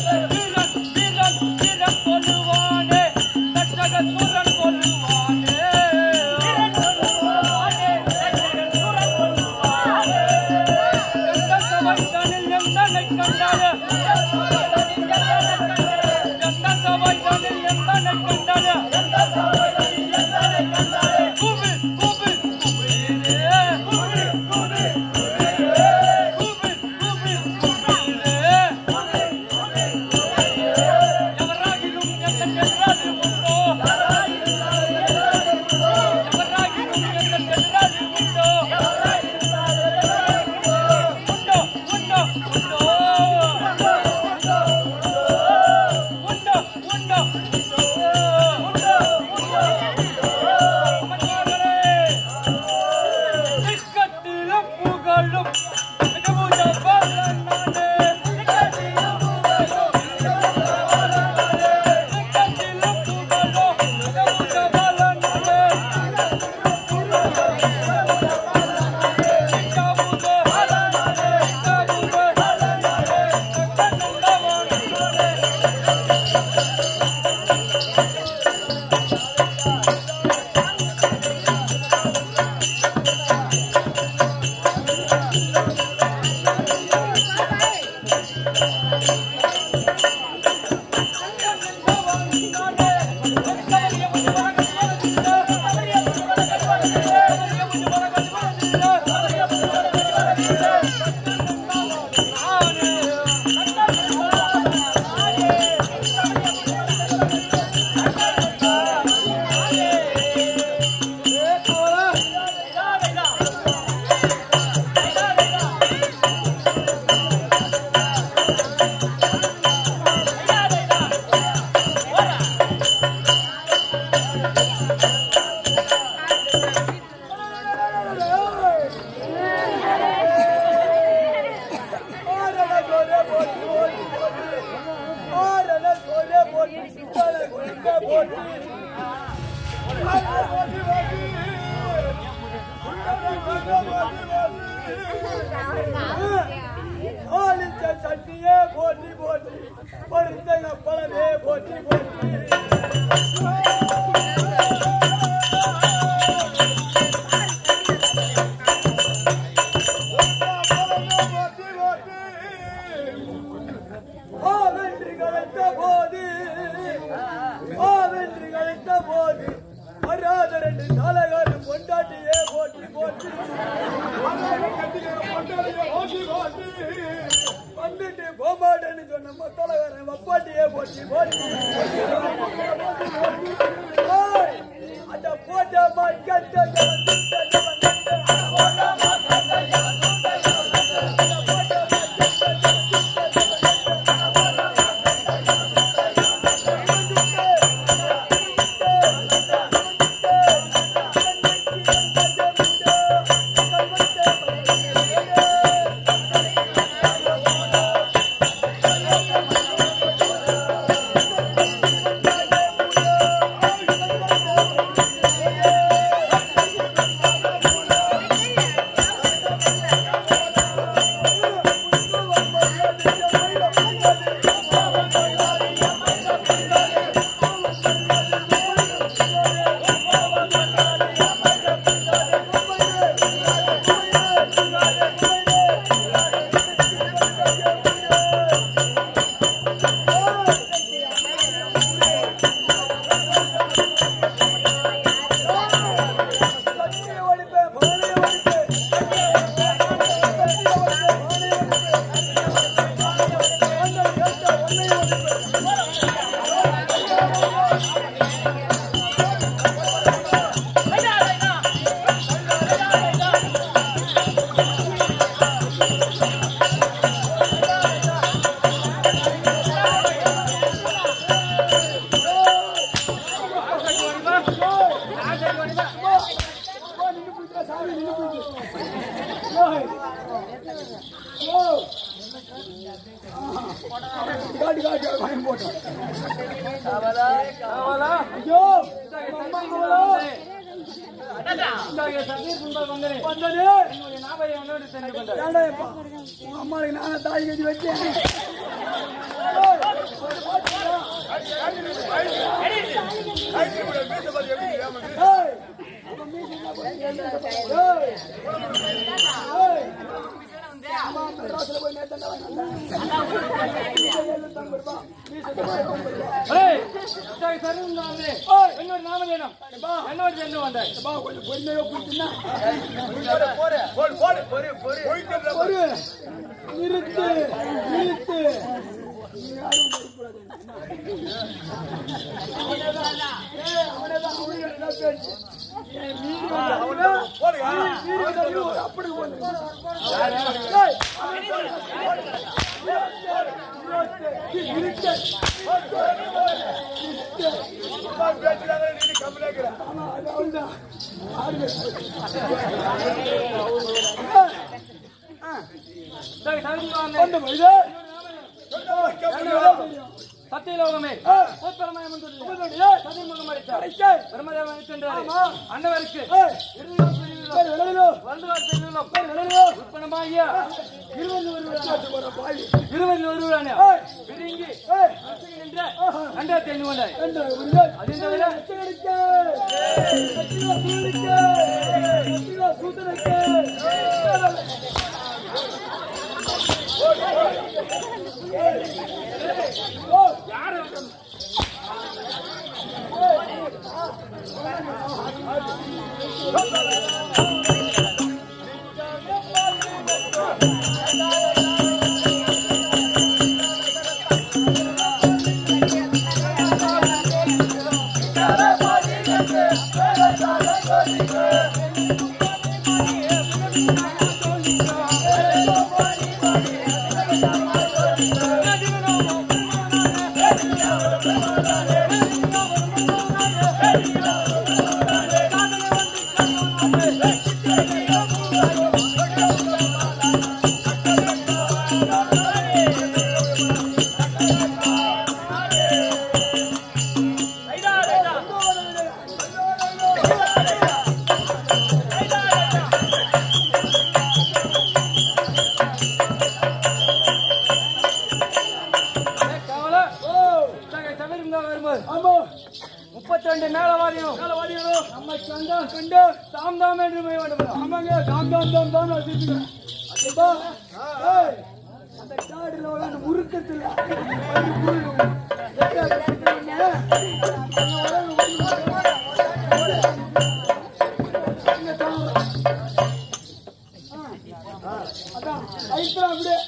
வீரன் வீரன் கொல்லுவானே தச்சக சூரன் கொல்லுவானே எந்த சபைதனில் எந்தனை கண்டாய எந்த சபைதனில் எந்தனை கண்டாய கூபி கூபி கூபிரே கூபி கூபி கூபி கூபி கூபிரே ఎవరాగిலும் ఎంత చెల్లాలి ఉందో ఎవరాగిலும் ఎంత చెల్లాలి ఉందో ఉందో ఉందో ఉందో ఉందో ఉందో மன்னர்களே திக்கத்திலும் புகழும் மிகவுஜ பலனானே திக்கத்திலும் புகழும் திக்கத்திலும் புகழும் மிகவுஜ பலனானே திக்காவுஜ பலனானே திக்காவுஜ பலனானே தக்கனந்தவானே சட்டியே போட்டி போட்டி பருத்தங்க பழமே போட்டி போட்டி வெற்றி கலைத்த போது ஆ வெற்றி கலைத்த போது வராத ரெண்டு தலைகாரம் கொண்டாட்டியே போட்டி போட்டி வந்துட்டு போமாட்டேன்னு சொன்ன தலைவரன் வப்பாட்டியே போட்டி போட்டி ஏய், அந்த போட்ட மாட்ட காட்டு காட்டு பயம் போட்டோம் ஐயோ அம்மா அவளோ வந்தது ஏன்டா இப்ப? உங்க அம்மாவுக்கு நானே தாலி கட்டி வச்சேன் ஏய், ஏய், இத்தகைய சருந்தாமே. என்னோட நாம வேணும். என்னோட சேர்ந்து வந்தாய். கொஞ்சம் பொறுமையா கூட்டினா போயிட்டு ஒரு நிறுத்து நிறுத்து அப்படி இத்தகைய சருந்தாமே. அந்த மனிதா சத்தியலோகமே உத்தரமாயம் வந்துள்ளது. சதிமுகம் அளித்தார். பிரம்மதேவன் அளிக்கின்றாரே. அன்னவருக்கு இருநூறு பெருநிலம், வருந்துவார் பெருநிலம், உட்பணமாகிய இருபது ஒருவரான இருபது ஒருவரான பிரிங்கி நின்ற நன்றா தெரிந்து கொண்டாய் அது இந்த விட கவலை இத்தகைய சபரிமலை வரும்போது ஆமா முப்பத்தி ரெண்டு மேலவாதியும் மேலவாதிகளும் நம்மை கண்டா கண்டு தாம் தாம் என்று போய் வேண்டும் ஆமாங்க தாம் தாம் தாம் தாம் வச்சிருக்கேன் அப்பா ஏய் அந்த காடுல உள்ள அந்த முறுக்கத்துல அது முருகு. எங்க அதை சுத்தணும்னா, அங்க உலகம் வந்து இங்க தாங்க. ஆ, ஆ, அதான் ஐஸ்வரா அப்படியே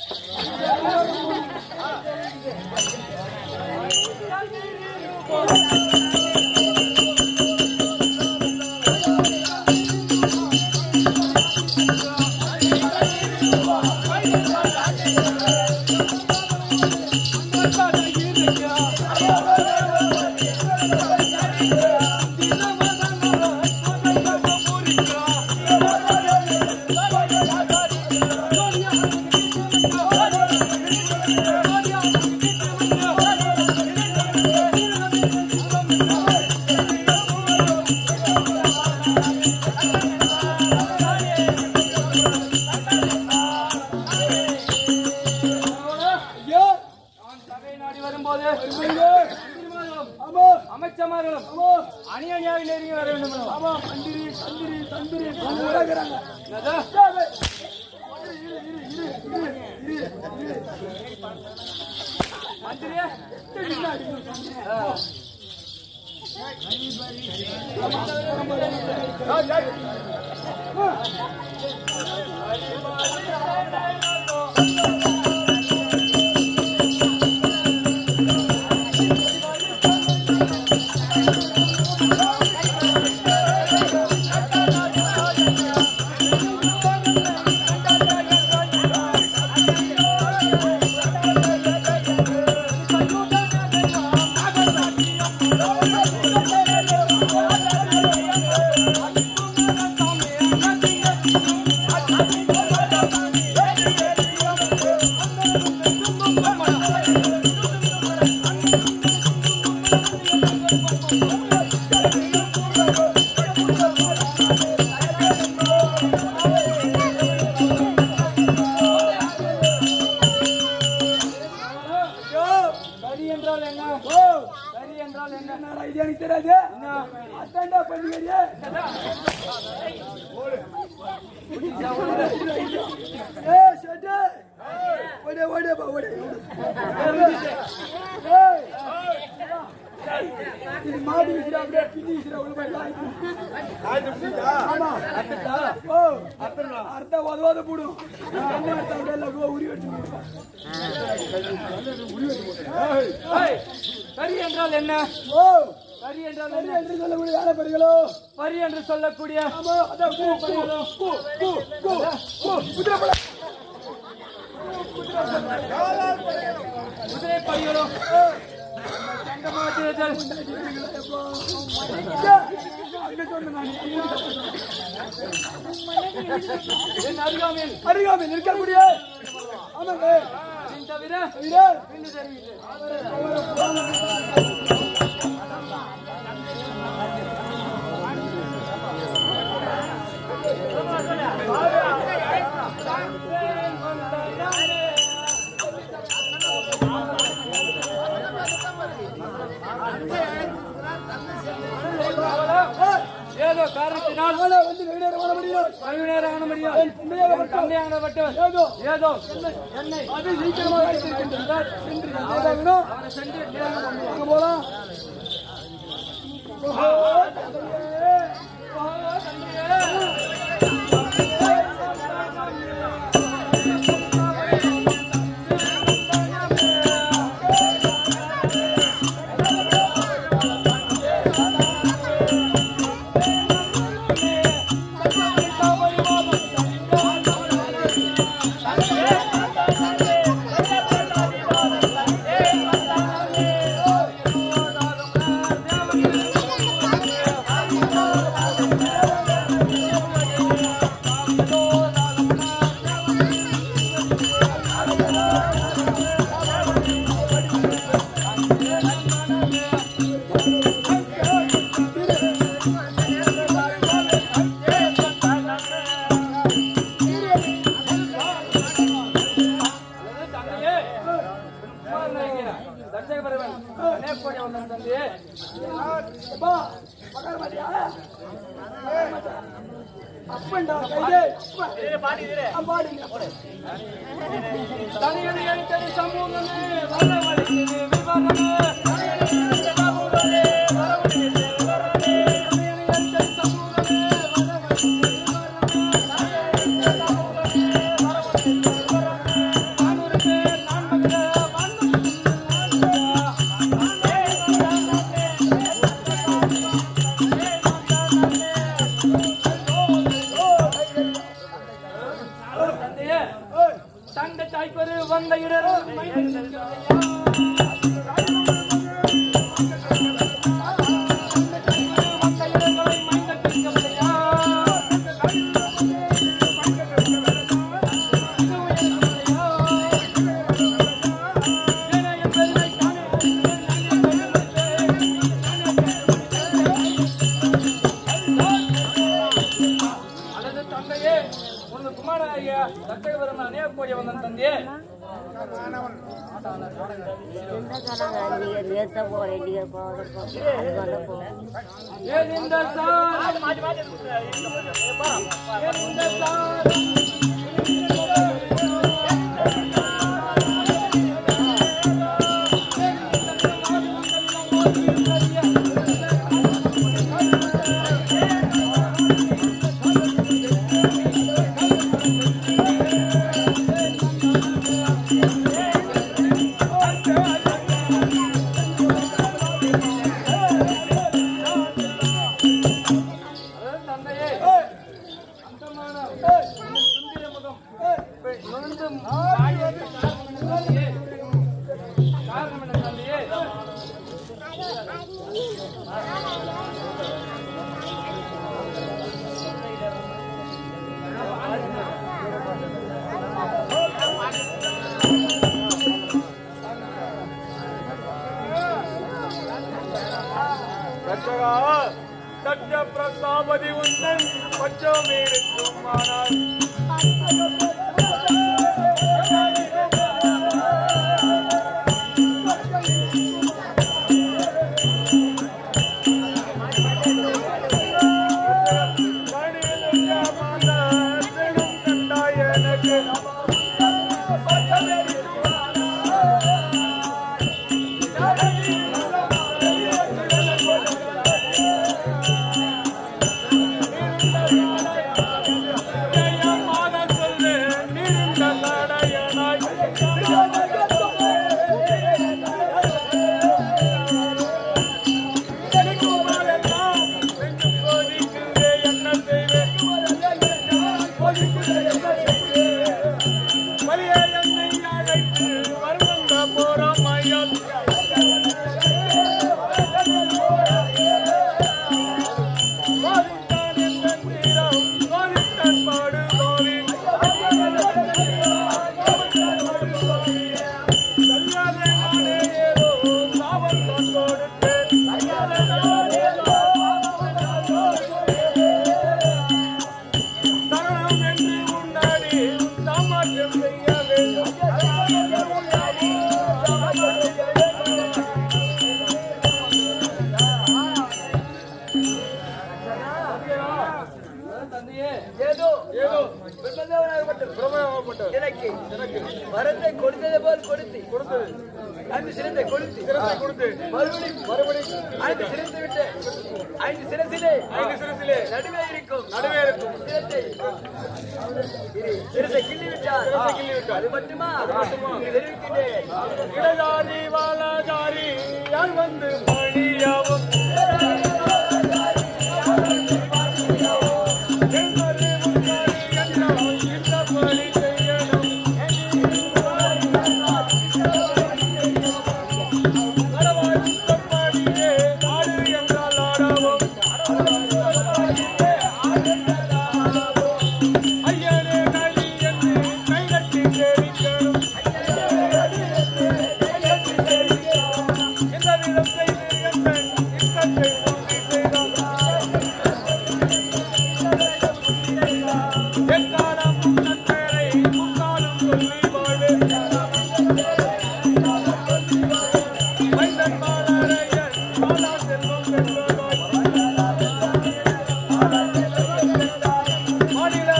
ஐயா நான் சபை நாடி வரும்போது மந்திரிமார்களும் ஆமா அமைச்சமார்களும் ஆமா அணி அணியாக நெருங்கி வர வேண்டும் எனவும். ஆமா மந்திரி தந்திரி தந்திரி உலகிறாங்க என்னது? மந்திரியே? ஆ. சரி என்றால் என்ன ஓ சரி என்றால் என்ன என்னடா இது எனக்கு தெரியாது அத்தாண்டா பண்ணுவீங்க ஏ ஷெட்டு ஓடே ஓடேப்பா ஓடே ஏய் இது மாடி விசிறா அப்படியே பிடி விசிறா உள்ள போய் லாய்க்கு. ஆமா ஓ அர்த்தம் ஓத ஓத போடும் என்ன அர்த்தம் அப்படியே லகுவா உரி வச்சு ஏய், பரி என்றால் என்ன ஓ பரி என்றால் சரி என்ன என்று சொல்லக்கூடிய வேலை படிகளோ பரி என்று சொல்லக்கூடிய ஆமா அதான் கூ கூ கூ கூ கூ கூ குதிரை போல குதிரை பரிகளும் சங்கமாத்தியர்கள் அங்க சொன்ன நான் என் அருகாமையில் அருகாமையில் இருக்கக்கூடிய ஆமாங்க அதன் தவிர வீரர் பின்னு தெரிவித்து ஏதோ காரணத்தினால் நானே வந்து வெளியேற வர முடியும் கழிவுநேரம் ஆன முடியும் உண்மையாகப்பட்ட தந்தையானப்பட்டவர் ஏதோ ஏதோ என்னை அது சீக்கிரமாக அழைத்திருக்கின்றார் சென்று ஏதாகணும் அவரை சென்று தியானம் பண்ணுவோம். அங்க போலாம் ஓஹோ தந்தையே தட்சகபரவன் நேர்கோடி வந்த தந்தையே அப்பா பக்கர மாட்டியா அப்பண்டா கைதே பாடிங்க தனியடி எழுத்தடி சமூகமே வரவழைத்தது விவரமே தனியடி எழுத்தடி சமூகமே வரவழைத்தது விவரமே தனியடி எழுத்தடி சமூகமே வரவழைத்தது விவரமே நானூறு பேர் நான் மகிழ வான்மகிழ தந்தையே தங்க தாய்ப்பரு வந்த இடரும் அல்லது தந்தையே உனது குமாரனாகிய தக்கவரம் அநேகக்கூடிய வந்தன் தந்தையே நேத்த போறேன் நீங்க போகிறப்போ ஏன் இந்த சார் ஏன் இந்த சார் அதாவது தந்தையே அந்தமான சுந்தர முகம் நுழைந்து வாய்வதற்கு காரணம் என்ன தந்தையே? காரணம் என்ன தந்தையே சத்ய பிரசாபதி உந்தன் பச்சமேருக்கும் ஆனால் கண்டாய் எனக்கு பாதித்தான் எந்த தீரம் பாதித்தான் பாடு பாவி கல்லாதே நானே ஏதோ சாபம் தான் கொடுத்தேன் கல்லாதே நானே ஏதோ தரணம் என்று உண்டாடி உன் சாமர்த்தியம் செய்ய வேண்டும் தந்தையே ஏதோ ஏதோ பிரம்மதேவனாகப்பட்டவர் பிரபலமாகப்பட்டவர் எனக்கு எனக்கு வரத்தை கொடுத்ததை போல் கொடுத்து கொடுத்தது ஐந்து சிறந்தை கொடுத்து சிறப்பை கொடுத்து மறுபடியும் மறுபடியும் ஐந்து சிறந்து விட்டு ஐந்து சிறந்திலே ஐந்து சிறசிலே நடுவே இருக்கும் நடுவே இருக்கும் சிரத்தை இரு, சிரத்தை கிள்ளி விட்டார் சிரத்தை கிள்ளி விட்டார். அது மட்டுமா மட்டுமா? இங்கு தெரிவிக்கின்றேன் இடஜாதி வாழஜாதி யார் வந்து பணியாவும் என்பது முன்னாடி என்றால் இந்த பணி செய்யணும் கடவாய் சுத்தப்படியே ஆடு என்றால் ஆடவும் ஐயனே நலி என்று கைகட்டி சேவிக்கணும் எந்த விதம் செய்து எங்கள் இஷ்டத்தை பூர்த்தி செய்தோம். எக்காலம் உந்தன் பெயரை முக்காலும் சொல்லி வாழ்வே. மைந்தன் மாலரையர் மாலா செல்வம் பெற்றோராய். மாநில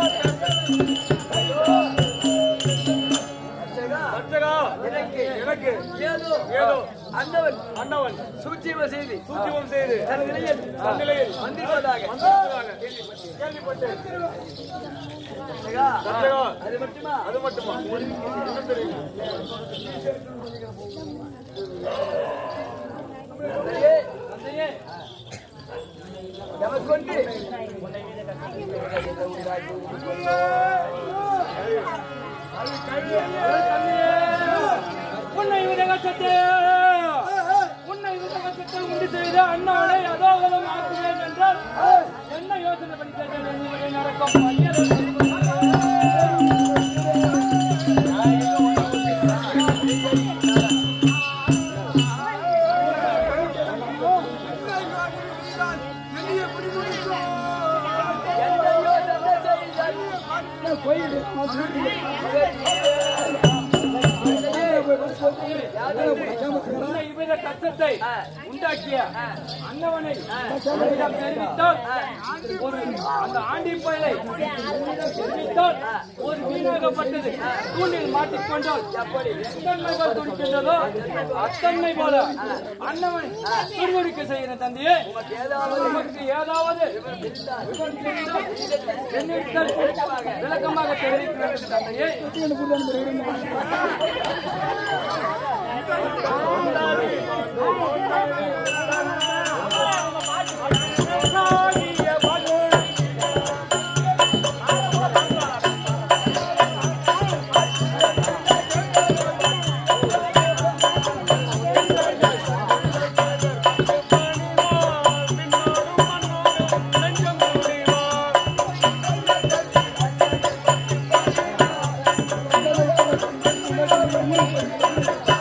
அர்ச்சகா எனக்கு எனக்கு ஏதோ ஏதோ அந்தவன் அண்ணவன் சூழ்ச்சியம் செய்து சூட்சுமம் செய்து தன் நிலையில் தன்னிலையில் வந்திருப்பதாக வந்திருப்பதாக கேள்விப்பட்டேன் அழகா, அர்ச்சகா அது மட்டுமா அது மட்டுமா இன்னும் தெரியும் தந்தையே, தந்தையே, எமக்கொண்டு உன்னை விதகச்சத்தே உன்னை விதகச்சத்தை உண்டு செய்த அண்ணாவை அதோகலம் ஆக்குவேன் என்றால் என்ன யோசனை பண்ணி கேட்டேன் என்பதை நடக்கும் எந்தையோ தந்தை செய்தாய். உன்னை வித கச்சத்தை உண்டாக்கிய அண்ணவனை உன்னிடம் தெரிவித்தால் ஒரு அந்த ஆண்டி பயலை உன்னிடம் தெரிவித்தால் ஒரு வீணாகப்பட்டது தூணில் மாட்டிக்கொண்டால் எப்படி எத்தன்மை போல் துடிக்கின்றதோ அத்தன்மை போல அண்ணவன் துருவடிக்க செய்கிற தந்தையே உமக்கு ஏதாவது விவரம் தெரிந்தால் என்னிடத்தில் விளக்கமாக தெரிவிக்கிறது தந்தையே நெஞ்சம்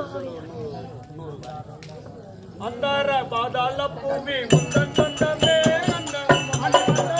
அந்தர பாதாள பூமி முந்தன் சொந்தமே அந்த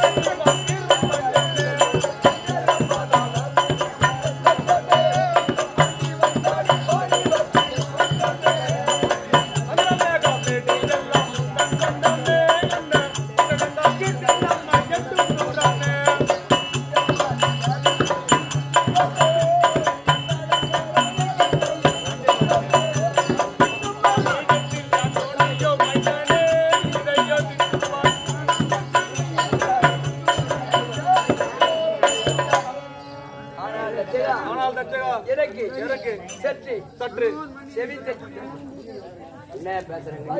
ஆனால் தச்சகா, ஆனால் தச்சகா எனக்கு எனக்கு சற்று சற்று செவி தச்சு என்ன பேசுறேங்க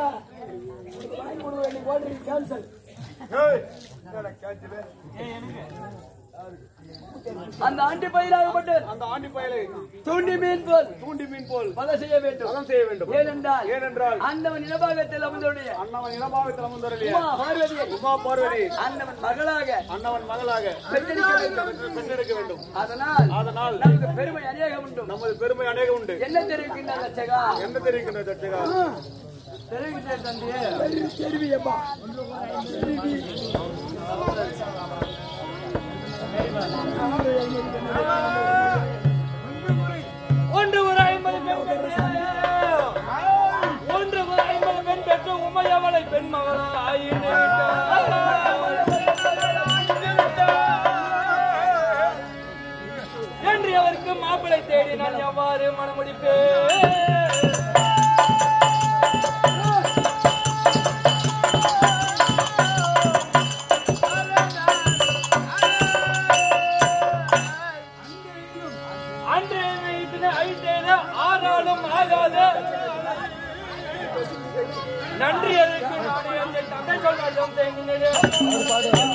ஏய், என்னடா காய்ச்சலு? அந்த ஆண்டு பயிராகப்பட்டு அந்த ஆண்டி பயலை தூண்டி மீன் போல் தூண்டி மீன் போல் பல செய்ய வேண்டும் பலம் செய்ய வேண்டும் ஏனென்றால் ஏனென்றால் அந்தவன் இனபாகத்தில் அமர்ந்தவுடைய அண்ணவன் இனபாவத்தில் அமர்ந்தவர்களே உமா பார்வதியை உமா பார்வதி அந்தவன் மகளாக அண்ணவன் மகளாக பெற்றெடுக்க வேண்டும் பெற்றெடுக்க வேண்டும் அதனால் அதனால் நமக்கு பெருமை அநேகம் உண்டு நமது பெருமை அநேகம் உண்டு என்ன தெரிவிக்கின்ற லட்சகா என்ன தெரிவிக்கின்ற தச்சகா தெரிவிக்கின்ற தந்தையே தெரிவியப்பா ஒன்று ஒரு ஐம்பது பெண் பெற்று ஒன்று ஒரு ஐம்பது பெண் பெற்று உமையவளை பெண் மகளாய் என்று அவருக்கு மாப்பிளை தேடி நான் எவ்வாறு மனமுடிப்பேன் அன்று வைத்தின ஐந்தேன ஆறாலும் ஆகாத நன்றி அதற்கு நானே அந்த தந்தை சொல்லும் செய்கின்றேன்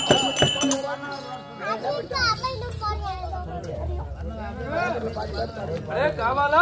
அடே காவாலா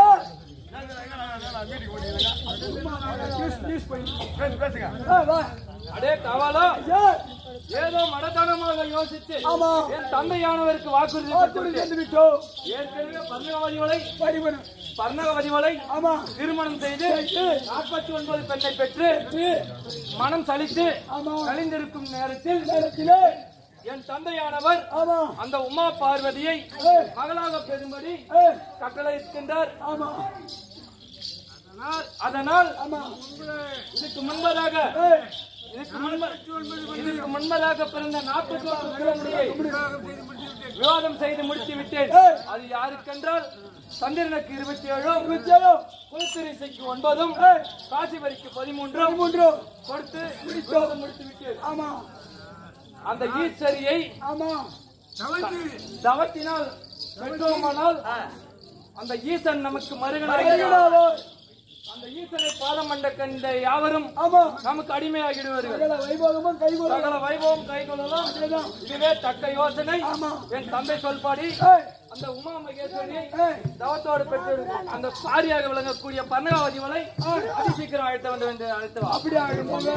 அடே காவாலா ஏதோ மடத்தனமாக யோசித்து ஆமா. என் தந்தையானவருக்கு வாக்குறுதி வாக்குறுதி கொடுத்து வந்து விட்டோம் ஏற்கனவே பர்ணகவதிவளை பரிமணம் பர்ணகவதிவளை ஆமா திருமணம் செய்து நாற்பத்தி ஒன்பது பெண்ணை பெற்று மனம் சலித்து ஆமா. கழிந்திருக்கும் நேரத்தில் நேரத்திலே என் தந்தையானவர் ஆமா அந்த உமா பார்வதியை ஏய். மகளாக பெறும்படி ஏய், கட்டளையிடுகின்றார் ஆமா அதனால்- அதனால் ஆமா இதுக்கு முன்பதாக ஏய், இதுக்கு முன்ப இதுக்கு முன்பதாக பிறந்த நாற்பத்தி ஒரு குழந்தையை விவாதம் செய்து முடித்து விட்டேன் ஏய். அது யாருக்கென்றால் சந்திரனுக்கு இருபத்தி ஏழும் வித்தியாசம் குலத்திரிசைக்கு ஒன்பதும் ஏய். காசிவரிக்கு பதிமூன்றும் மூன்று கொடுத்து விவாதம் முடித்து விட்டேன் ஆமா அந்த ஈஸ்வரியை ஆமா தவத்தினால் பெற்றோமானால் அந்த ஈசன் நமக்கு மருகனாக மகனாவோ. அந்த ஈசனை பாதம் மண்ட கண்ட யாவரும் ஆமா நமக்கு அடிமையாகிடுவார்கள் சகல வைபோகமும் கைகூடும் சகல வைபவம் கைகொள்ளலாம் இதுவே தக்க யோசனை ஆமா. என் தந்தை சொல்பாடி ஏய், அந்த உமா மகேஸ்வரியை ஏய், தவத்தோடு பெற்று அந்த பாரியாக விளங்கக்கூடிய பன்னகாவதி மலை அதி சீக்கிரம் அழைத்து வந்து வந்து அழைத்து வா அப்படி ஆகும் போங்க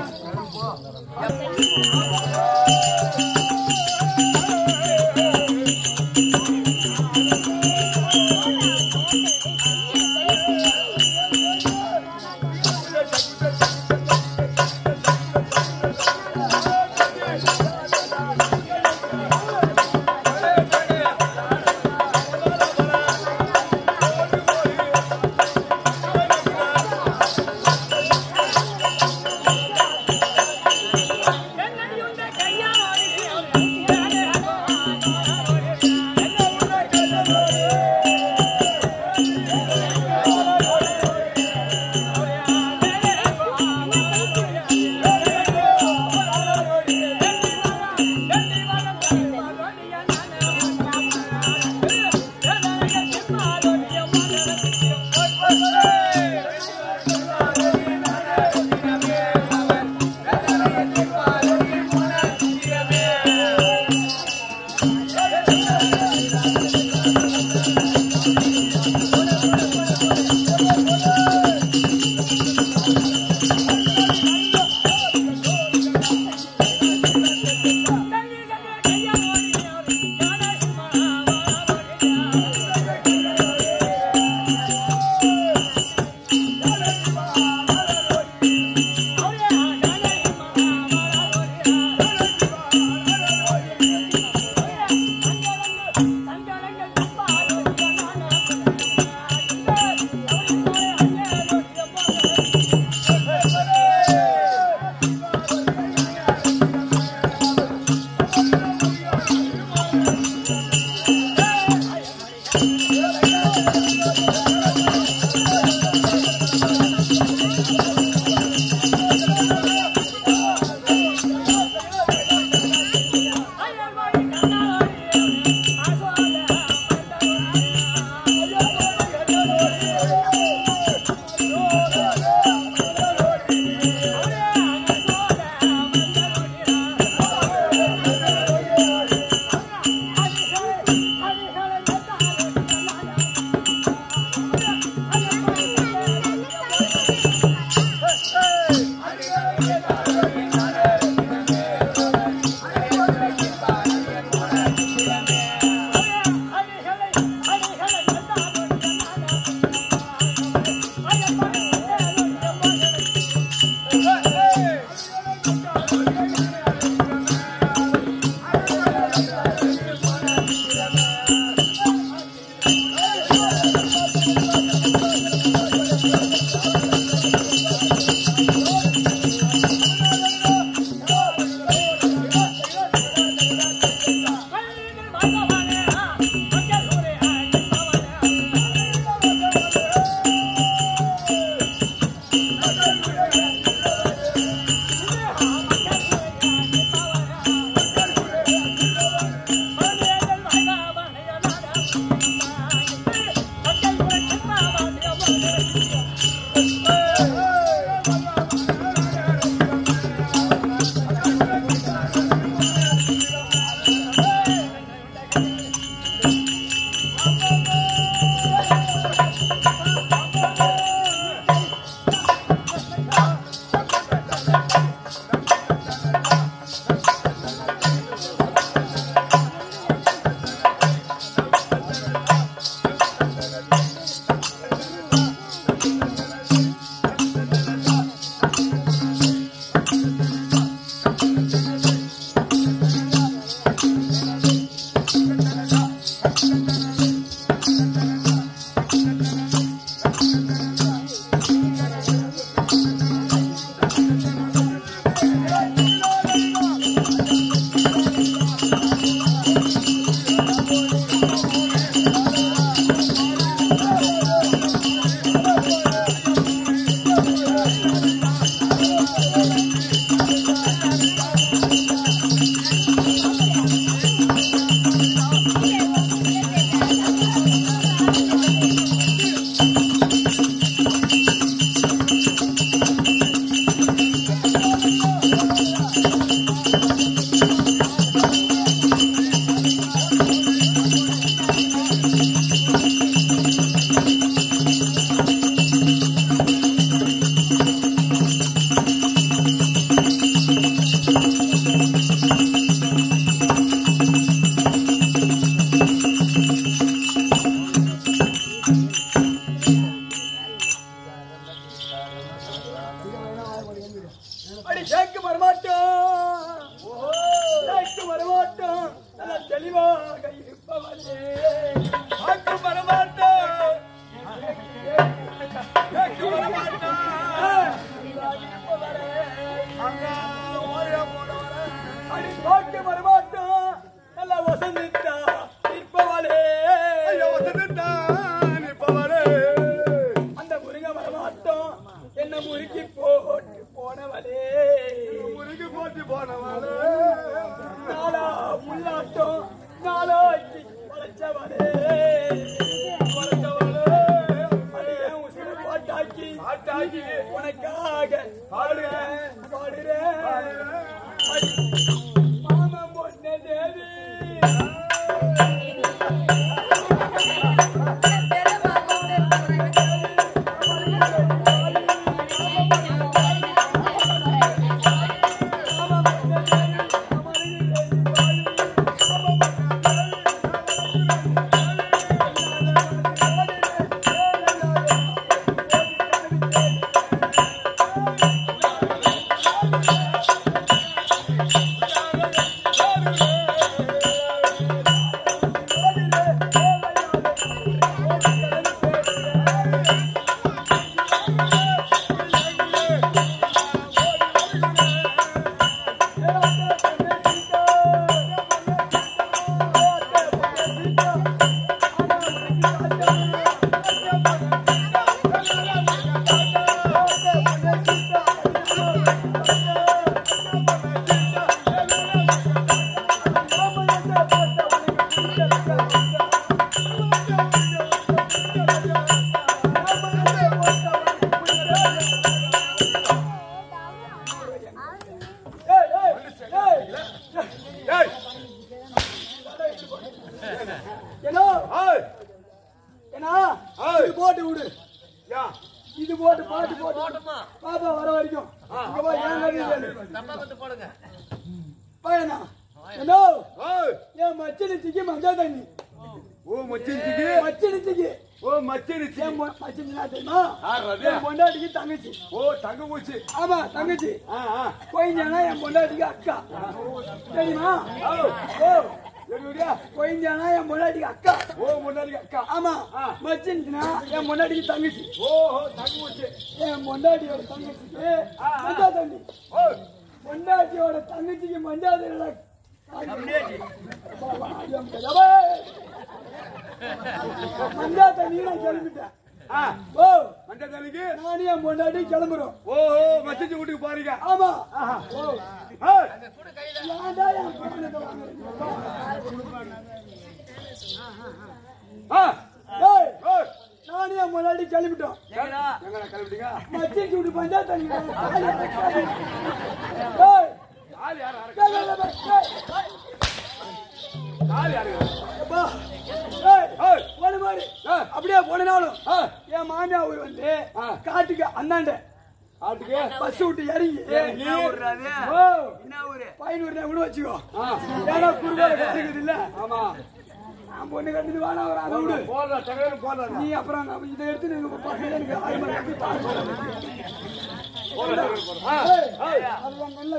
கையா பாட்டாகி உனக்காக பாடுறேன் பாடுறேன் பாடுறேன் மாமா பொண்ணு தேவி ஏய் ஏன்னா ஏய் ஏன்னா ஏய். இது போட்டு விடு யா இது போட்டு பாட்டு போட்டு பாப்பா வர வரைக்கும் இங்க வா, ஏன் கதை கேளு. பையனா என்ன ஏய் என் மச்சனிச்சிக்கு மஞ்சள் தண்ணி ஓ மச்சினிச்சிக்கு மச்சனிச்சிக்கு ஓ மச்சினிச்சி என் பொ- மச்சனினா தெரியுமா யார் அது? என் பொண்டாட்டிக்கு தங்கச்சி ஓ தங்க பூச்சி ஆமா தங்கச்சி ஆ ஆ கொய்ஞ்சானா என் பொண்டாட்டிக்கு அக்கா தெரியுமா ஓ ஓ தெரியுறியா கொய்ஞ்சானா என் பொண்டாட்டிக்கு அக்கா ஓ முன்னாடி அக்கா ஆமா ஆ. மச்சினிச்சுனா என் பொண்டாட்டிக்கு தங்கச்சி ஓஹோ தங்க பூச்சி என் பொண்டாட்டியோட தங்கச்சிக்கு மஞ்சள் தண்ணி ஓ பொண்டாட்டியோட தங்கச்சிக்கு மஞ்சள் தண்ணி மஞ்சா தண்ணி நான் கிளம்பிட்டேன் ஆ ஓ மஞ்சள் தண்ணிக்கு நானும் என் பொண்டாட்டி கிளம்புறோம் ஓஹோ மச்சினிச்சி வீட்டுக்கு போறீங்க ஆமா ஆஹா ஓ ஏய் ஏன்டா என் பொண்ணை வாங்குறீங்க ஆ ஏய் ஏய் நானும் என் பொண்டாட்டி கிளம்பிட்டோம் எங்கடா கிளம்பிட்டீங்க மச்சி சூடு பஞ்சா தண்ணி ஏய் ஆள் யார் யாரு ஏய், ஏய், ஏய், ஏய், ஆள் யாரு அப்பா, ஏய், ஏய் போன மாதிரி ஏய் அப்படியே போனாலும் ஆ என் மாமியா ஊர் வந்து ஆ. காட்டுக்கு அந்தாண்ட ஆட்டுக்கு பஸ் விட்டு இறங்கி இறங்கி. ஓ பயனூர் கூட வச்சுக்கோ ஆ ஏன்னா குறுகால கட்டுக்குது இல்ல ஆமா நான் பொண்ணு கட்டிட்டு வானா ஒரு அதை விடு போடுறா தகவல் போடுறா நீ அப்புறம் நம்ம இதை எடுத்து நீங்க பசங்க எனக்கு ஆறு மணி கட்டி பாரு. போடுறா தகவல் போடுறா ஏய், ஏய், அது உன் கண்ணுல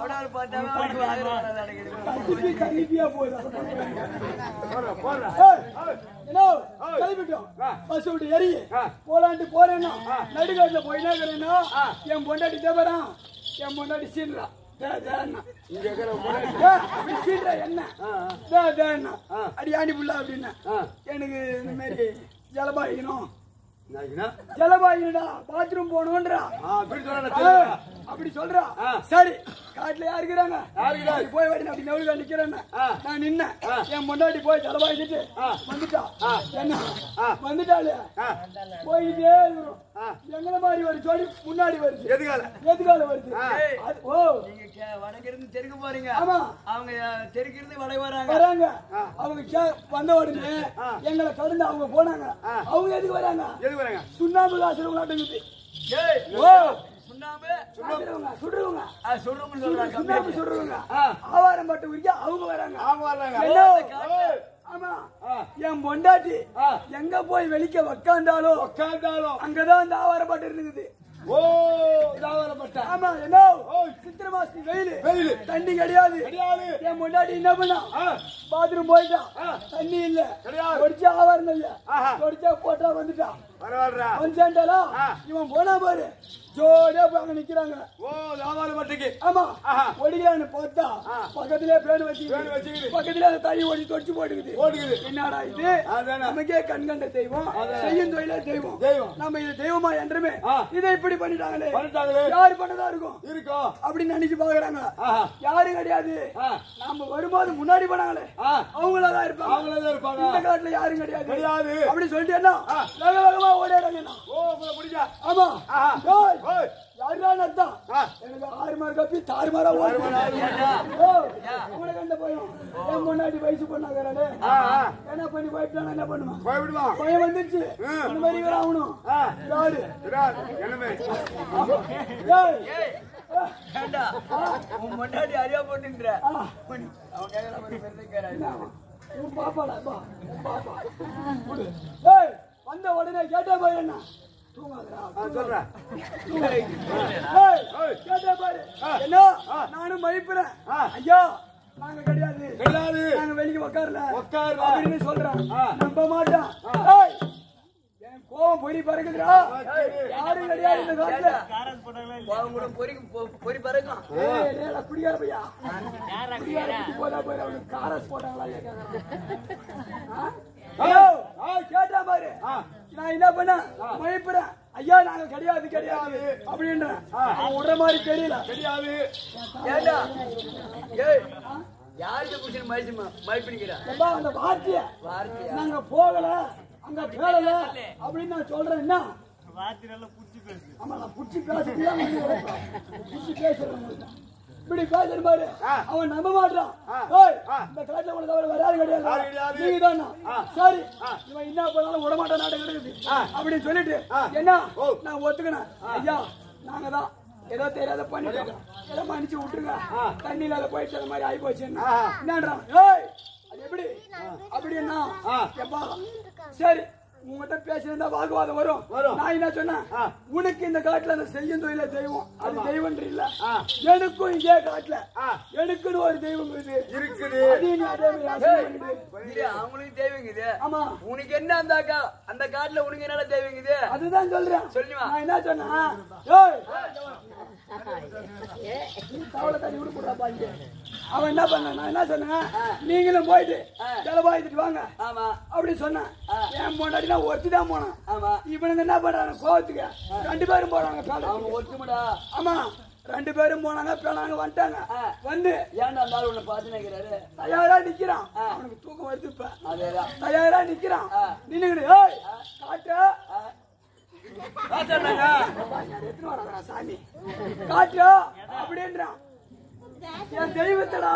காட்டணும். கட்டிப்பி கண்ணிப்பியா போகுது அதை பண்ணு. போடுறா போடுறா ஏய், ஏய் என்ன கிளம்பிட்டோம் ஆ. பஸ் விட்டு இறங்கி ஆ. போலான்ட்டு போறேன்னா நடுக்காட்டுல போயினா இருக்கிறேன்னா என் பொண்டாட்டி தேவறான் என் பொண்டாட்டி சீன்றா தே, தேன்னா. இங்க இருக்கிற முறை ஏய், அப்படி சீன்றா என்ன தே, தேன்னா. அடி ஆண்டி புள்ள அப்படின்னா ஆ எனக்கு இந்த மாதிரி ஜலபாயிக்கணும் நாய்க்குனா ஜலபாயிக்கணும்டா பாத்ரூம் போகணுன்றா ஆ அப்படி சொல்றா ஆ, தெரியுதா அப்படி சொல்றா ஆ. சரி காட்டுல யாரு இருக்கிறாங்க யாரு இருக்கிறா? அப்படி போய் வாடி அப்படி நெவுலுக்கா நிக்கிறேன் ஆ. நான் நின்னேன் ஆ. என் முன்னாடி போய் ஜலபாயிட்டு ஆ. வந்துட்டா ஆ. என்ன ஆ. வந்துட்டாளே ஆ போயிட்டே இருக்கிறோம் ஆ. எங்களை மாதிரி ஒரு ஜோடி முன்னாடி வருது எதுக்கால எதுக்கால வருது ஆ. அது- ஓ வடக்கிருந்து தெற்கு போறீங்க ஆமா அவங்க தெற்கிருந்து வடை வராங்க வராங்க அவங்க கே- வந்த உடனே எங்களை கடந்து அவங்க போனாங்க அவங்க எதுக்கு வராங்க எதுக்கு வராங்க சுண்ணாம்பு காசுறவங்க நாட்டுக்கு ஏய், ஓ சுண்ணாம்பு காசுறவங்க சுடுறவங்க அது சொல்றோம்னு சொல்றாங்க சுண்ணாம்பு சுடுறவங்க ஆ. ஆவாரம் பட்டு உரிக்க அவங்க வராங்க அவங்க வர்றாங்க என்ன? ஏய், ஆமா ஆ. என் பொண்டாட்டி ஆ. எங்க போய் வெளிக்க உக்காந்தாலும் உட்கார்ந்தாலும் அங்கதான் அந்த ஆவாரம் பட்டு இருந்தது ஓ தாவரப்பட்ட ஆமா என்ன ஓய். சித்திர மாசி வெயில் வெயிலு. தண்ணி கிடையாது கிடையாது என் பொண்டாட்டி என்ன பண்ணா ஆ பாத்ரூம் போயிட்டா ஆ. தண்ணி இல்ல கிடையாது. ஒடிச்சா ஆவாரம் இல்ல ஆஹா. ஒடிச்சா போட்டா வந்துட்டா பரவாயில்ல வந்துட்டாலா ஆ. இவன் போனா பாரு ஜோடியா போய் அங்க நிக்கிறாங்க ஓ தாவரப்பட்டுக்கு ஆமா ஆஹா. ஒடிக்கிறான்னு பார்த்தா பக்கத்திலே பேடு வச்சு பேடு வச்சுக்கிது. பக்கத்திலே அந்த தண்ணி ஓடி தொடிச்சு போட்டுக்குது போட்டுக்குது என்னடா இது அதானே. நமக்கே கண் கண்ட தெய்வம் செய்யும் தொழிலே தெய்வம் தெய்வம். நம்ம இது தெய்வமா என்றுமே ஆ. இதை இப்படி பண்ணிட்டாங்களே பண்ணிட்டாங்களே. யாரு பண்ணதா இருக்கும் இருக்கும் அப்படின்னு நினைச்சு பாக்குறாங்க ஆஹா. யாரும் கிடையாது ஆ நாம வரும்போது முன்னாடி போனாங்களே ஆ அவங்களதான் இருப்பாங்க அவங்களே தான் இருப்பாங்க இந்த காட்டுல யாரும் கிடையாது கிடையாது. அப்படி சொல்லிட்டு என்ன வேக வேகமா ஓடிடுறாங்க என்ன ஓ உங்களை பிடிச்சா ஆமா ஆஹா. ஏய், ஓய். யாருடா நத்தா? ஆ. எனக்கு ஆறு மார்க் கப்பி தாறுமாறா ஓடுது. ஏய், உனக்கு என்ன பயம்? என் பொண்டாட்டி வயசு பொண்ணாகிறாளே. ஆ, ஆ. என்ன பண்ணி பயப்பட்டா நான் என்ன பண்ணுவேன்? போய் விடுவான் பயம் வந்துருச்சு. ம். அந்த மாதிரி இவன் ஆகணும். ஆ. யாரு? விடாது. என்னமே ஏய், ஏண்டா உன் முன்னாடி அறியா போட்டுன்ற ஆ, அவன் கேட்கற மாதிரி பெருசா கேட்கறான். என்ன அவன்? உன் பாப்பாடா, பா, உன் பாப்பா. குடு. ஏய், வந்த உடனே கேட்டா பாரு என்ன தூங்காதடா, ஆ, சொல்றேன் ஏய், ஏய். கேட்டா பாரு. ஆ. என்ன? ஆ. நானும் மதிப்புறேன். ஆ. ஐயா, நாங்க கிடையாது. கிடையாது. நாங்க வெளிய உட்காரல. உட்காரல. அப்படின்னு சொல்றேன். ஆ. நம்ப மாட்டான். ஆ. ஏய், என் கோவம் பொறி பறக்குதுடா. யாரும் கிடையாது இந்த காட்டுல. அவன் கூட பொறி பொ- பொறி பறக்கும் ஏய், ஏடா, குடிகார பையா. குடிகார குட்டி போதா போய் அவனுக்கு காரஸ் போட்டாங்களா இல்லையா கேக்குறேன். ஆ? ஐயோ, ஆ, கேட்டா பாரு. ஆ. நான் என்ன பண்ண மயப்புறேன் ஐயா நாங்க கிடையாது கிடையாது அப்படின்றேன் அவன் விடுற மாதிரி தெரியல கிடையாது ஏண்டா ஏய் யாருக்கு புடிச்சு மயச்சு மயப்பிடிக்கிறா எப்பா அந்த வார்த்தைய வார்த்தையா நாங்க போகல அங்க பேரல அப்படின்னு நான் சொல்றேன் என்ன ஆமா நான் புடிச்சு பேசுறேன் புடிச்சு பேசுறேன் இப்படி பேசுற பாரு அவன் நம்ப மாட்டான் ஏய், இந்த காட்டுல உனக்கு தவிர வேற யாரும் யாரும் கிடையாது கிடையாது. நீதானா சரி இவன் என்ன பண்ணாலும் விட மாட்டான் நாட்டம் கிடையாது அப்படின்னு சொல்லிட்டு என்ன நான் ஒத்துக்கினேன் ஐயா நாங்க தான் ஏதோ தெரியாத பண்ணிட்டோம் ஏதோ மன்னிச்சு விட்டுருங்க தண்ணியில அதை போயிட்டு அந்த மாதிரி ஆகி போச்சு என்னன்றான் ஏய் அது எப்படி அப்படின்னா எப்பா சரி உங்ககிட்ட பேசினா வாக்குவாதம் வரும் வரும். நான் என்ன சொன்னேன் உனக்கு இந்த காட்டுல அந்த செய்யும் தொழில தெய்வம் அது தெய்வம் இல்ல ஆ. எனக்கும் இதே காட்டுல ஆ. எனக்குன்னு ஒரு தெய்வம் இருக்குது இருக்குது அதையும் நீ அதே மாதிரி ஆசீர்வாதம் பண்ணிடு. இது அவங்களுக்கு தேவைங்குது ஆமா உனக்கு என்ன அந்த அக்கா அந்த காட்டுல உனக்கு என்னடா தேவைங்குது அதுதான் சொல்றேன் சொல்லி வா. நான் என்ன சொன்னேன் ஏய் நீ தவளை தண்ணி விடுப்புடுறாப்பா இங்க அவன் என்ன பண்ண நான் என்ன சொன்னேன் நீங்களும் போயிட்டு செலவாயிட்டு வாங்க ஆமா அப்படி சொன்னேன் என் பொண்டாட்டி நான் ஒருத்தி தான் போனேன் ஆமா இவனுங்க என்ன பண்றாங்க கோவத்துக்கு ரெண்டு பேரும் போறாங்க பேல அவங்க ஒத்துமடா ஆமா ரெண்டு பேரும் போனாங்க பேனாங்க வந்துட்டாங்க வந்து ஏன்டா அந்த ஆள் உன்னை பார்த்து நினைக்கிறாரு தயாரா நிக்கிறான் அவனுக்கு தூக்கம் வருது இப்ப அதேதான் தயாரா நிக்கிறான் நின்னுக்கிட்டு ஏய் காட்டு பார்த்தாண்டாங்க எடுத்துன்னு வராங்கடா சாமி காட்டு அப்படின்றான் என் தெய்வத்தடா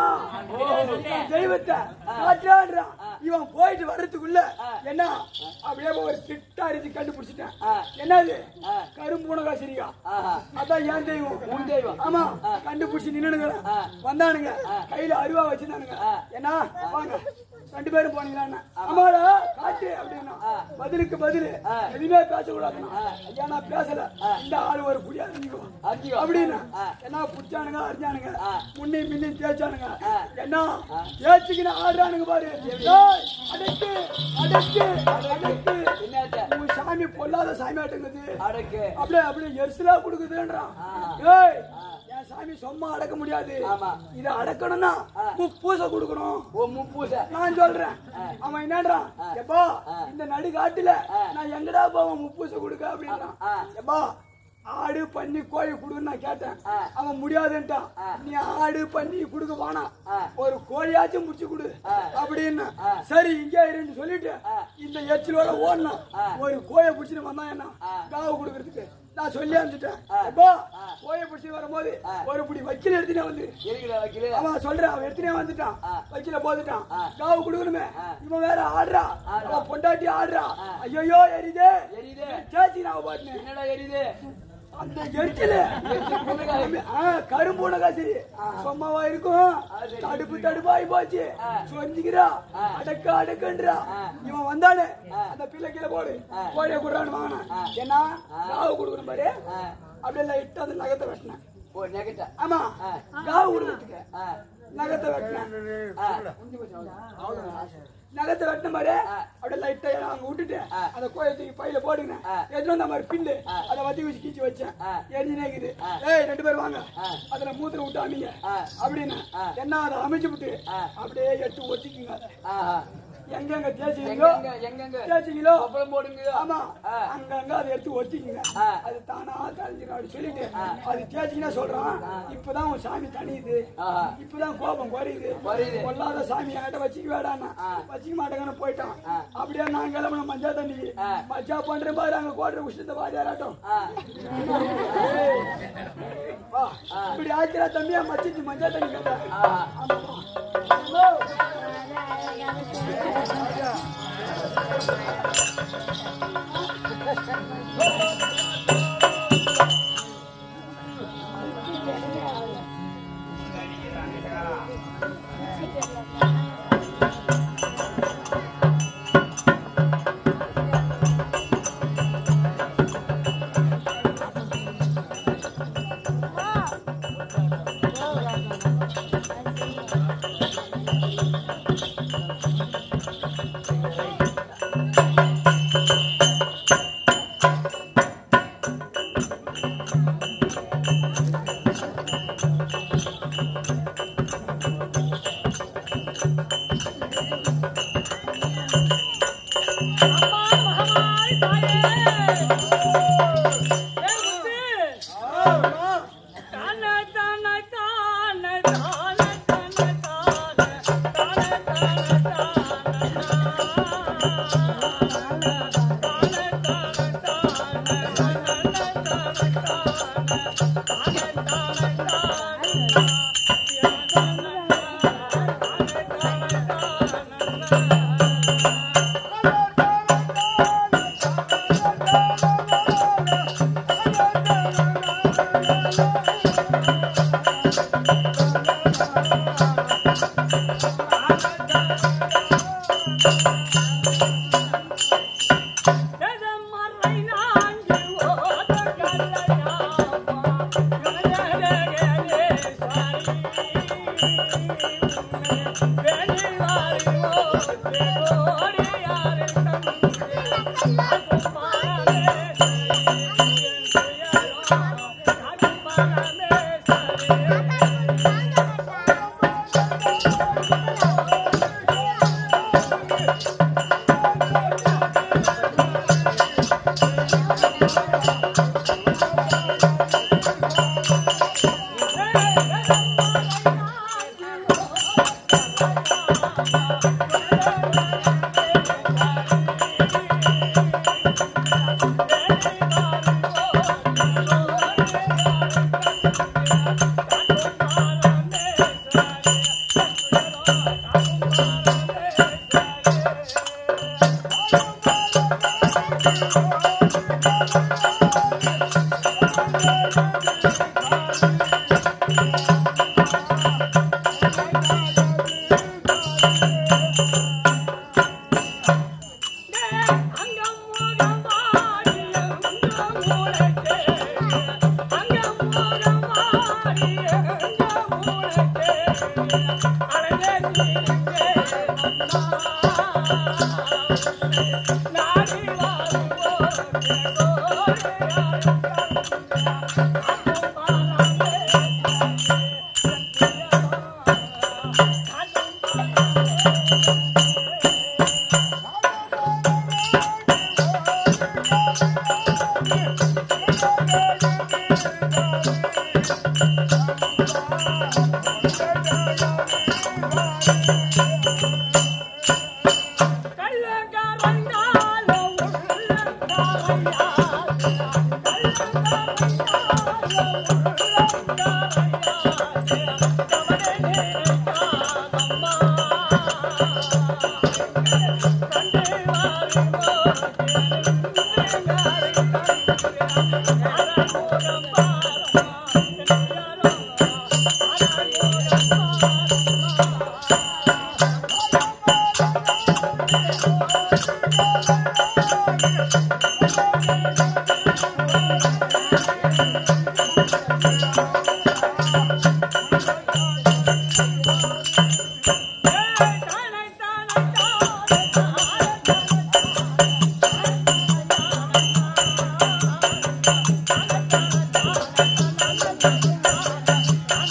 என் தெய்வத்தை காட்டுறான்றான் இவன் போயிட்டு வர்றதுக்குள்ள என்ன அப்படியே ஒரு திட்டா அடிச்சு கண்டுபிடிச்சிட்டேன் என்னது கரும்பு உணகாசிரியா ஆஹா அதான் என் தெய்வம் உன் தெய்வம் ஆமா கண்டுபிடிச்சு நின்னுங்க வந்தானுங்க கையில அருவா வச்சிருந்தானுங்க என்ன வாங்க ரெண்டு பேரும் போனீங்களா ஆமாடா காட்டு அப்படின்னா பதிலுக்கு பதில் எதுவுமே பேசக்கூடாதுன்னா ஐயா நான் பேசல இந்த ஆளு ஒரு புடி அறிஞ்சுக்கோ அறிஞ்சுக்கோ. அப்படின்னா என்ன புடிச்சானுங்க அறிஞ்சானுங்க முன்னே முன்னே தேய்ச்சானுங்க என்ன தேய்ச்சிக்கின்னு ஆடுறானுங்க பாரு ஏய், அடக்கு அடக்கு அடக்கு என்னாச்ச உங்க சாமி பொல்லாத சாமி ஆட்டுங்குது அடக்கு அப்படியே அப்படியே எரிசலா கொடுக்குதுன்றான் ஏய் என் சாமி சும்மா அடக்க முடியாது ஆமா. இத அடக்கணும்னா பூசை கொடுக்கணும் ஓ முப்பூசை நான் சொல்றேன் அவன் என்னன்றான் எப்பா இந்த நடு காட்டுல நான் எங்கடா போவேன் முப்பூசை கொடுக்க அப்படின்றான் எப்பா ஆடு பண்ணி கோழி கொடுன்னு நான் கேட்டேன் அவன் முடியாதுன்ட்டான் நீ ஆடு பண்ணி கொடுக்க வேணாம் ஒரு கோழியாச்சும் முடிச்சு கொடு அப்படின்னு சரி இங்கே இருன்னு சொல்லிட்டு இந்த எச்சிலோட ஓடணும் ஒரு கோயை பிடிச்சிட்டு வந்தான் என்ன காவு கொடுக்கறதுக்கு நான் சொல்லி அனுப்பிச்சிட்டேன் எப்பா கோயை பிடிச்சி வரும்போது ஒரு பிடி வக்கீல் எடுத்துட்டே வந்து இருக்கிற வக்கீலு அவன் சொல்றான் அவன் எடுத்துனே வந்துட்டான் வக்கீல போட்டுட்டான் காவு கொடுக்கணுமே இவன் வேற ஆடுறா அவன் பொண்டாட்டி ஆடுறா ஐயோ எரியுதே எரியுது சேச்சி நான் பாட்டுனேன் என்னடா எரியுது அந்த எரிச்சல கரும்பு உனகாசி சும்மாவா இருக்கும் தடுப்பு தடுப்பாய் போச்சு சொஞ்சிக்கிறா அடக்க அடக்குன்றா இவன் வந்தானே அந்த பிள்ளை கீழே போடு கோழிய குடுறான்னு வாங்கினான் ஏன்னா காவு கொடுக்கணும் பாரு அப்படியே லைட்டா அந்த நகத்தை வெட்டினேன் ஓ நெகட்டா ஆமா காவு கொடுக்கறதுக்கு ஆ நகத்தை வெட்டினேன் நகத்தை வெட்டின மாதிரி அப்படியே லைட்டா அங்க விட்டுட்டு அந்த கோயை தூக்கி பையில போடுங்க எதுவும் அந்த மாதிரி பில்லு அதை வத்தி வச்சு கீச்சு வச்சேன் எரிஞ்சு நேக்குது ஏய் ரெண்டு பேரும் வாங்க அதுல மூத்திரம் விட்டு அமைங்க அப்படின்னு என்ன அதை அமைச்சு விட்டு அப்படியே எடுத்து ஒத்திக்குங்க ஆஹா எங்கெங்க தேய்ச்சிங்களோ எங்கெங்க எங்கெங்க தேய்ச்சிங்களோ அப்புறம் போடுங்க ஆமா ஆ. அங்கங்க அதை எடுத்து ஒட்டிக்குங்க ஆ. அது தானா கழிஞ்சிடும் அப்படி சொல்லிட்டு அது தேய்ச்சிங்கன்னா சொல்றான் இப்பதான் உன் சாமி தனியுது ஆஹா. இப்பதான் கோபம் குறையுது குறையுது. கொல்லாத சாமி என்கிட்ட வச்சுக்க வேடான்னா ஆ. வச்சுக்க மாட்டேங்கன்னு போயிட்டான் ஆ. அப்படியே நான் கிளம்புன மஞ்சா தண்ணிக்கு ஆ. மஜா பண்ற பாரு அங்க கோட்டை விஷயத்த வாரியாராட்டம் ஆ வா இப்படி ஆக்கிறா தம்பியா மச்சிச்சு மஞ்சா தண்ணி கேட்டா ஆஹா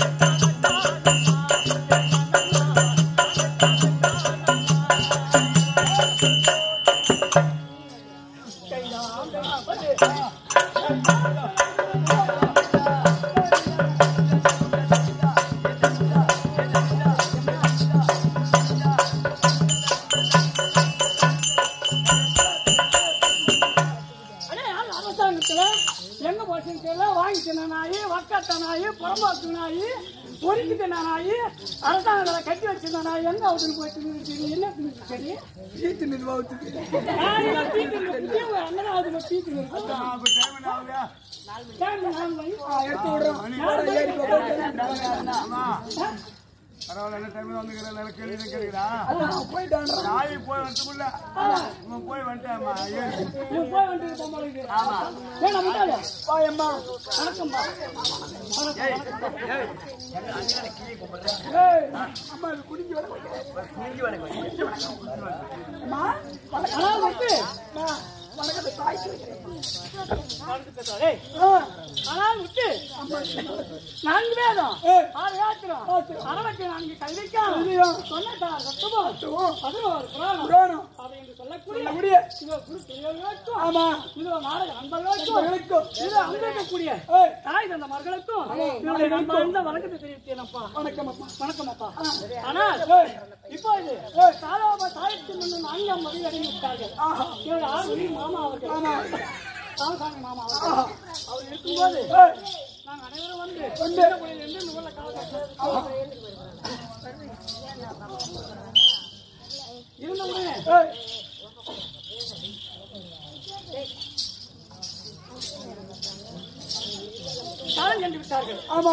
ஆ அடே, யார் அரசாங்கத்துல எங்க போச்சுன்னு வாங்கி தின்ன நாய் வக்கத்த நாய் புறம்பாக்கு நாய் பொறுக்கி தின்ன நாய் அரசாங்கத்துல கட்டி வச்சிருந்த நாய் எங்க அவுட்டுன்னு போயிட்டு இருந்துச்சு? என்ன தின்னுச்சு சரி ஈத்து நிர்வாகத்துக்கு நாய் பீ தின்னு அண்ணன் அதுல பீ தின்னு எடுத்து விடுறோம் ஏறி பரவாயில்ல என்ன டைம் வந்துக்கிறேன் நல்ல கேள்வி கேட்கிறா போயிட்டான் நாய் போய் வந்துக்குள்ள இவன் போய் வந்துட்டாமா ஏறி நீ போய் வந்துட்டு போகும்போது ஏன்னா முட்டாளே வாயம்மா வணக்கம்பா ஏய் அம்மா இது குடிஞ்சு வர அம்மா ஆனால் வந்து வணக்கத்தை தாய்க்கு வைக்கிறேன் ஏய், ஆனால் விட்டு நான்கு வேதம் ஆறு யாத்திரம் அறவத்தி நான்கு கல்விக்கான சொன்னதார் சத்தமும் பதினோரு புராணம் புராணம் அவை என்று சொல்லக்கூடிய சொல்லக்கூடிய இதோ குரு பெரியவர்களுக்கும் ஆமா இதோ நாடக நண்பர்களுக்கும் நண்பர்களுக்கும் இதோ அங்கிருக்கக்கூடிய ஏய் தாய் தந்த மர்களுக்கும் என்னுடைய நண்பார்ந்த வணக்கத்தை தெரிவித்தேனப்பா வணக்கம் அம்மா வணக்கம் அப்பா ஆனால் இப்போ இது சாதாரண தாயத்து முன்னு நான்காம் மதி அடைந்து விட்டார்கள் என்னுடைய ஆறு மாமா அவர்கள் ராமசாமி மாமா அவர்கள் அவர் இருக்கும்போது நாங்கள் அனைவரும் வந்து இருந்து நூல காலத்தில் இருந்த உடனே காலம் கண்டு விட்டார்கள் ஆமா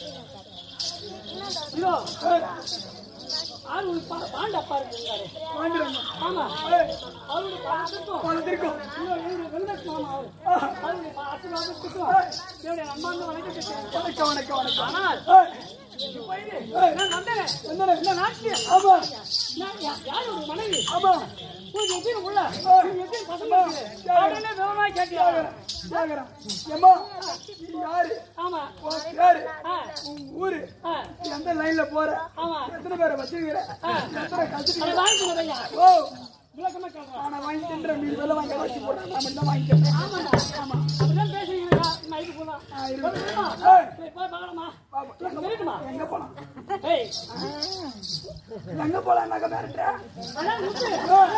இதோ ஆறு ஒரு பா- பாண்டப்பா இருக்கிறாரு வாங்கிடுங்க ஆமா அவருடைய பாடத்துக்கும் வளர்த்திருக்கோம் இவரு- இவரு வெங்கட் மாமா அவரு. அவருடைய ஆசீர்வாதத்துக்கும் என்னுடைய அன்பார்ந்த வணக்கத்தை தெரிவித்துக் வணக்கம் வணக்கம் வணக்கம் ஆனால் ஏய் இது வயது, நான் வந்தேன். இந்த நாட்டில் ஆமா நான் யா- யாரோட மனைவி ஆமா உனக்கு எத்தனை உள்ள உனக்கு எத்தனை பசங்க இருக்கு? அப்படின்னு விவரமா கேட்டியா ஜாகரம் ஏம்மா நீ யாரு ஆமா உன் பேரு ஆ, உன் ஊரு ஆ, நீ எந்த லைன்ல போற ஆமா எத்தனை பேரை வச்சிருக்கிற எத்தனை அதை கத்துக்கிற வாங்கிக்கணும் ஐயா ஓ விளக்கமா கேட்கறேன் நான் வாங்கி தின்ற மீன் வேலை வாங்கி வச்சு போடுறேன் நான் மட்டும் தான் வாங்கிக்கிறேன் ஆமாடா ஆமா அப்படிதான் பேசுறீங்களா நைட்டு போல இருக்கட்டும். ஏய். போய் பார்க்கலாமா பாப்பா. தெரியுமா எங்க போலாம் ஏய் எங்க போலாம் நகை மிரட்டுற அதான் முத்து.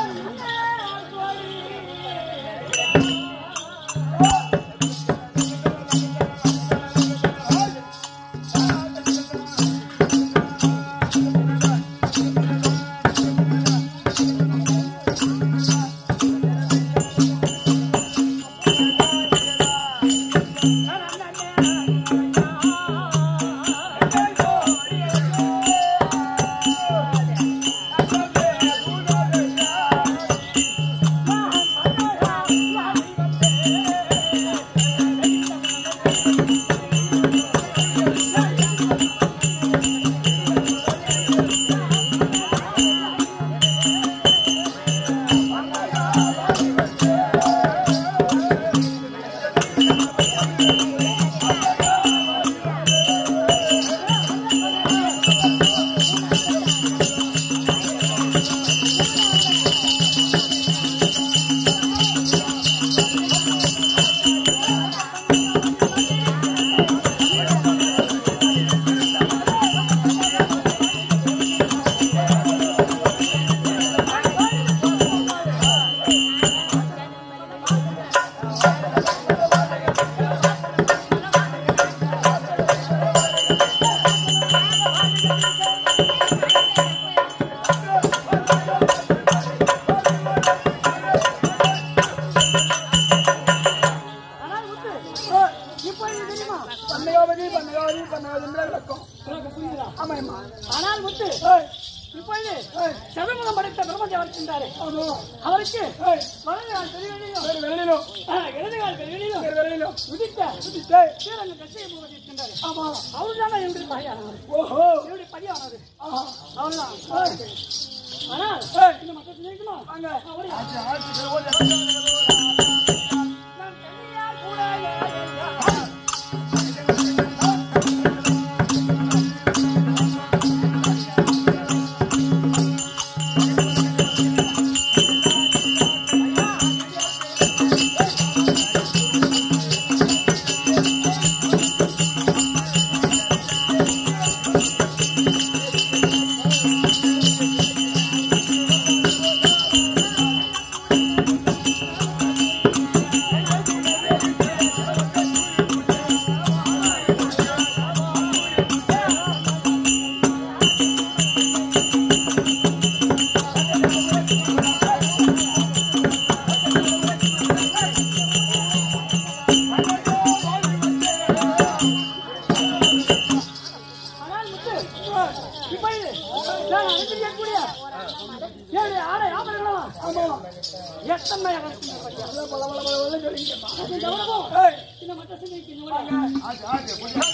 ஆனால் முத்து, இப்போ இது தெரியுமா பன்னகாவதி பன்னகாவதி பன்னகாவதி விளக்கம் உனக்கு புரியுதா ஆமா அம்மா ஆனால் முத்து ஏய் இப்பொழுது சதுர்முகம் படைத்த பிரம்மதேவர் இருக்கின்றாரு ஆமா அவருக்கு ஏய் வலது கால் பெருவெளியிலும், சரி வெளியிலும் ஆ, இடது கால் பெருவெளியிலும் சரி வெளியிலும் உதித்த டேய் சீரங்க கட்சியை போவது இருக்கின்றாரு ஆமா அவருதான் என்னுடைய தாயானவர் ஓஹோ என்னுடைய பதியானவர் ஆஹா அவர்தான் ஆனால் இந்த மக்கள் நினைக்குமா வாங்க அவரே ஆ எத்தனை இருக்கு பத்தியா பல பல பல பல சொல்லிங்கப்பா அது கவனமோ ஏய் இந்த மட்டும் செஞ்சு இந்த ஆச்சு ஆச்சு கொஞ்சம்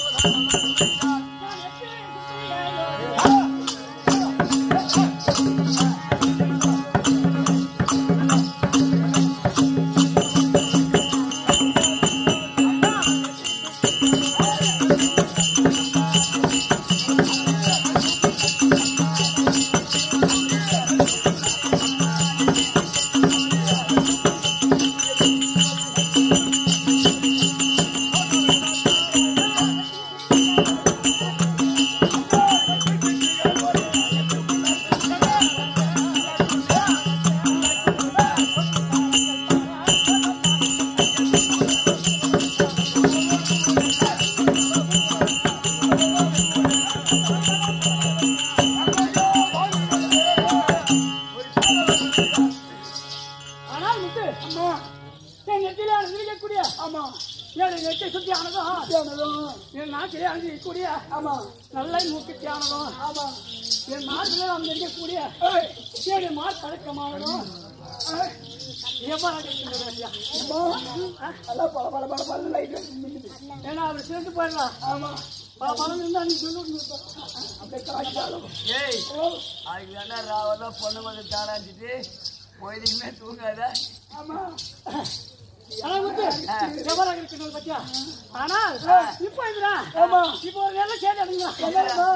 ஆனால் முத்து அம்மா என் நெத்தியில அணிஞ்சிருக்கக்கூடிய ஆமா என் நெட்டை சுத்தி ஆனதும் தியானதும் என் நாட்டிலே அணிஞ்சிருக்கக்கூடிய ஆமா நல்ல மூக்கு தியானதும் ஆமா என் மார்பிலே அணிஞ்சிருக்கக்கூடிய ஏய் என் மார் பழக்கமானதும் ஏய், எவ்வாறு இருக்கின்றது ஐயா? அம்மா எல்லாம் பல பல பல பல லைட் மின்னுது ஏன்னா அவர் சேர்ந்து போயிடலாம் ஆமா பல பணம் இருந்தா நீ சொல்லு அப்படியே காய்ச்சாலும் ஏய் ஓ அதுக்கு தானே ராவெல்லாம் பொண்ணு கொஞ்சம் தாளாச்சிட்டு பொழுதுக்குமே தூங்காத ஆமா ஆனா வந்து எவ்வளவு இருக்கிறது பத்தியா ஆனால் இப்போ இதுடா ஆமா. இப்போ ஒரு நல்ல சேட்டை அடிங்களா என்னடா?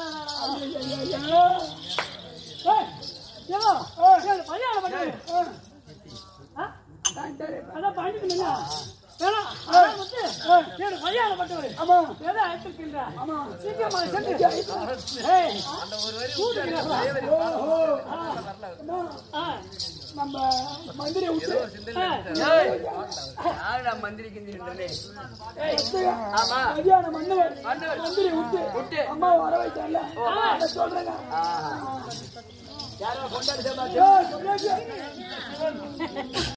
ஏய், ஏதோ, ஏய், கல்யாணம் பண்ணு. ஆ? அதான் பண்ணிக்கணுங்க. வேணாம். அதான் வந்து, ஏய், கல்யாணம் பண்ணவரு. ஆமா எதை அழைத்திருக்கின்ற? ஆமா சீக்கிரமா சென்று. ஏய், கூட்டுகிறார்களா? ஓஹோ அம்மா ஆ, நம்ம மந்திரி விட்டு ஆ. ஏய் யாருடா மந்திரிக்கின்றே ஆமா கல்யாண மன்னவர் மன்னவர். மந்திரி விட்டு விட்டு. அம்மா வர வைத்தாங்க அதை சொல்றேங்க யாரோ கொண்டாடி ஏய், சொல்றாங்க.